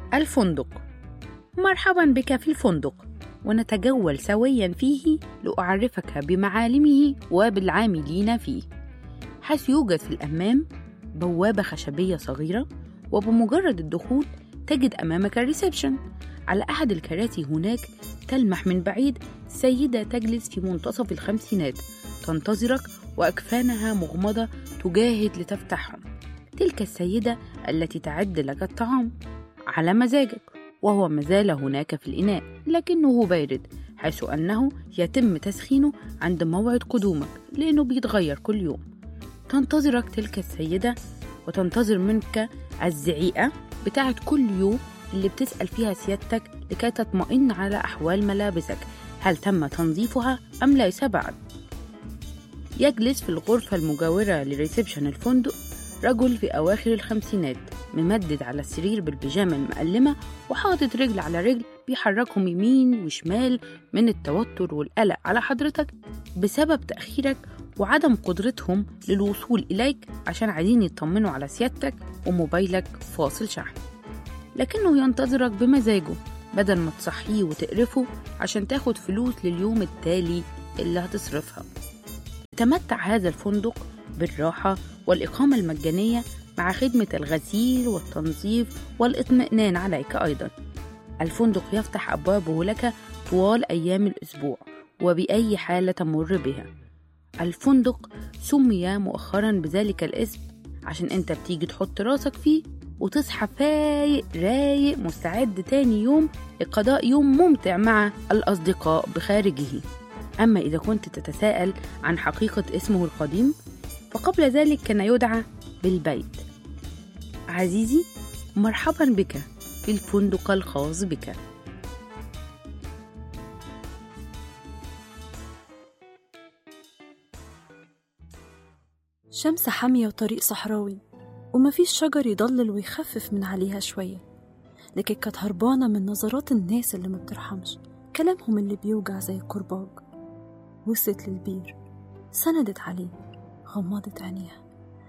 الفندق مرحبا بك في الفندق ونتجول سويا فيه لأعرفك بمعالمه وبالعاملين فيه حيث يوجد في الأمام بوابة خشبية صغيرة وبمجرد الدخول تجد أمامك الريسبشن على أحد الكراسي هناك تلمح من بعيد سيدة تجلس في منتصف الخمسينات تنتظرك وأكفانها مغمضة تجاهد لتفتحهم تلك السيدة التي تعد لك الطعام على مزاجك وهو مازال هناك في الإناء لكنه بارد حيث أنه يتم تسخينه عند موعد قدومك لأنه بيتغير كل يوم تنتظرك تلك السيدة وتنتظر منك الزعيقة بتاعت كل يوم اللي بتسأل فيها سيادتك لكي تطمئن على أحوال ملابسك هل تم تنظيفها أم ليس بعد يجلس في الغرفة المجاورة لريسبشن الفندق رجل في أواخر الخمسينات ممدد على السرير بالبيجامة المقلمة وحاطط رجل على رجل بيحركهم يمين وشمال من التوتر والقلق على حضرتك بسبب تأخيرك وعدم قدرتهم للوصول إليك عشان عايزين يطمنوا على سيادتك وموبايلك فاصل شحن لكنه ينتظرك بمزاجه بدل ما تصحيه وتقرفه عشان تاخد فلوس لليوم التالي اللي هتصرفها تمتع هذا الفندق بالراحة والإقامة المجانية مع خدمة الغسيل والتنظيف والإطمئنان عليك أيضا الفندق يفتح أبوابه لك طوال أيام الأسبوع وبأي حالة تمر بها الفندق سمي مؤخرا بذلك الاسم عشان انت بتيجي تحط راسك فيه وتصحى فايق رايق مستعد تاني يوم لقضاء يوم ممتع مع الأصدقاء بخارجه أما إذا كنت تتساءل عن حقيقة اسمه القديم فقبل ذلك كان يدعى بالبيت عزيزي مرحبا بك في الفندق الخاص بك شمس حامية وطريق صحراوي ومفيش شجر يضلل ويخفف من عليها شوية لكن كانت هربانة من نظرات الناس اللي ما بترحمش كلامهم اللي بيوجع زي الكرباج وصلت للبير سندت عليه غمضت عينيها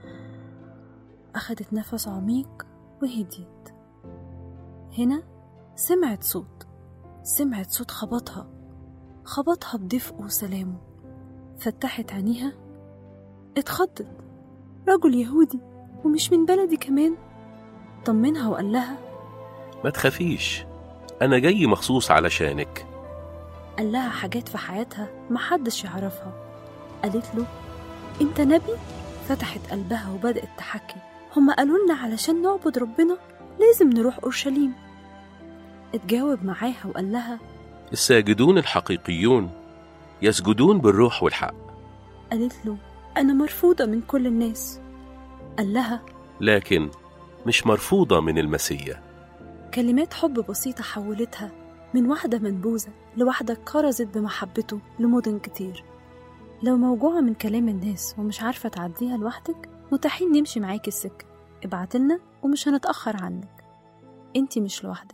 أخدت نفس عميق وهديت هنا سمعت صوت سمعت صوت خبطها خبطها بدفء وسلامه فتحت عينيها اتخضت رجل يهودي ومش من بلدي كمان طمنها وقال لها ما تخافيش أنا جاي مخصوص علشانك قال لها حاجات في حياتها محدش يعرفها قالت له انت نبي فتحت قلبها وبدأت تحكي هما قالوا لنا علشان نعبد ربنا لازم نروح أورشليم اتجاوب معاها وقال لها الساجدون الحقيقيون يسجدون بالروح والحق قالت له أنا مرفوضة من كل الناس قال لها لكن مش مرفوضة من المسيح كلمات حب بسيطة حولتها من واحدة منبوذة لواحدة كرزت بمحبته لمدن كتير لو موجوعة من كلام الناس ومش عارفة تعديها لوحدك متاحين نمشي معاكي السكة ابعتلنا ومش هنتأخر عنك انتي مش لوحدك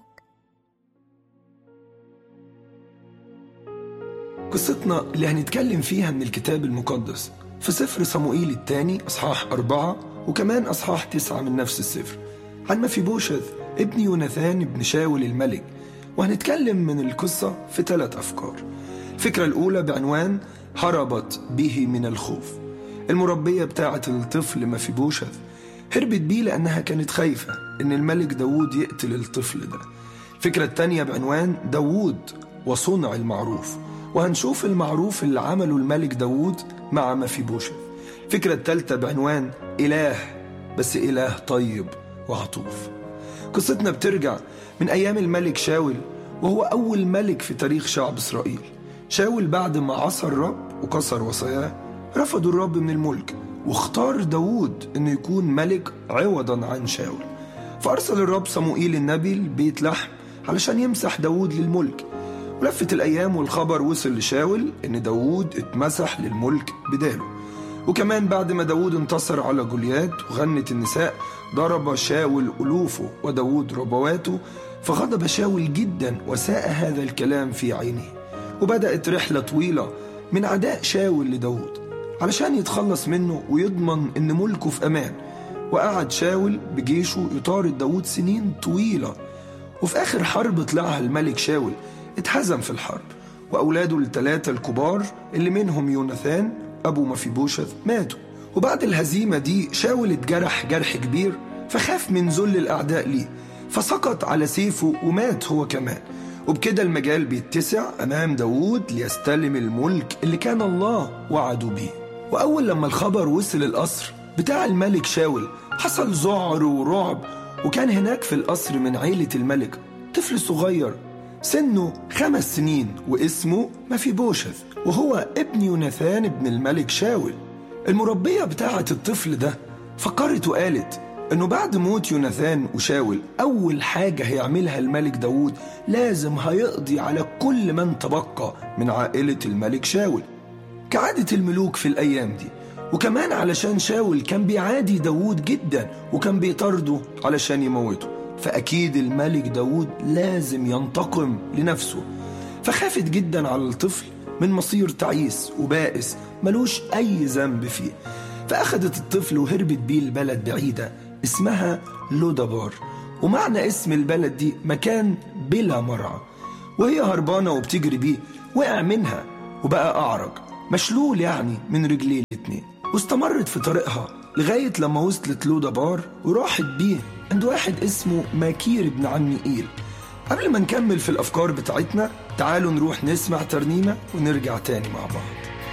قصتنا اللي هنتكلم فيها من الكتاب المقدس في سفر صموئيل الثاني أصحاح أربعة وكمان أصحاح تسعة من نفس السفر عن مفيبوشث ابن يوناثان ابن شاول الملك وهنتكلم من القصة في ثلاث أفكار الفكرة الأولى بعنوان هربت به من الخوف المربية بتاعة الطفل مفيبوشث هربت بيه لأنها كانت خايفة إن الملك داوود يقتل الطفل ده الفكرة التانية بعنوان داوود وصنع المعروف وهنشوف المعروف اللي عمله الملك داوود مع مفيبوشث الفكرة التالتة بعنوان إله بس إله طيب وعطوف قصتنا بترجع من أيام الملك شاول وهو أول ملك في تاريخ شعب إسرائيل شاول بعد ما عصى الرب وكسر وصاياه رفضوا الرب من الملك واختار داوود انه يكون ملك عوضا عن شاول فارسل الرب صموئيل النبي لبيت لحم علشان يمسح داوود للملك ولفت الايام والخبر وصل لشاول ان داوود اتمسح للملك بداله وكمان بعد ما داوود انتصر على جوليات وغنت النساء ضرب شاول ألوفه وداوود ربواته فغضب شاول جدا وساء هذا الكلام في عينه وبدأت رحلة طويلة من عداء شاول لداود علشان يتخلص منه ويضمن إن ملكه في أمان وقعد شاول بجيشه يطارد داود سنين طويلة وفي آخر حرب طلعها الملك شاول اتهزم في الحرب وأولاده الثلاثة الكبار اللي منهم يوناثان أبو مفيبوشث ماتوا وبعد الهزيمة دي شاول اتجرح جرح كبير فخاف من ذل الأعداء ليه فسقط على سيفه ومات هو كمان وبكده المجال بيتسع أمام داوود ليستلم الملك اللي كان الله وعده بيه وأول لما الخبر وصل القصر بتاع الملك شاول حصل ذعر ورعب وكان هناك في القصر من عيلة الملك طفل صغير سنه خمس سنين واسمه مفيبوشث وهو ابن يوناثان ابن الملك شاول المربية بتاعة الطفل ده فكرت وقالت انه بعد موت يوناثان وشاول اول حاجة هيعملها الملك داوود لازم هيقضي على كل من تبقى من عائلة الملك شاول كعادة الملوك في الايام دي وكمان علشان شاول كان بيعادي داوود جدا وكان بيطارده علشان يموته فأكيد الملك داوود لازم ينتقم لنفسه فخافت جدا على الطفل من مصير تعيس وبائس ملوش أي ذنب فيه فأخدت الطفل وهربت بيه لبلد بعيدة اسمها لودابار ومعنى اسم البلد دي مكان بلا مرعى وهي هربانة وبتجري بيه وقع منها وبقى أعرج مشلول يعني من رجليه الاتنين واستمرت في طريقها لغاية لما وصلت لودابار وراحت بيه عند واحد اسمه ماكير بن عميئيل قبل ما نكمل في الأفكار بتاعتنا تعالوا نروح نسمع ترنيمة ونرجع تاني مع بعض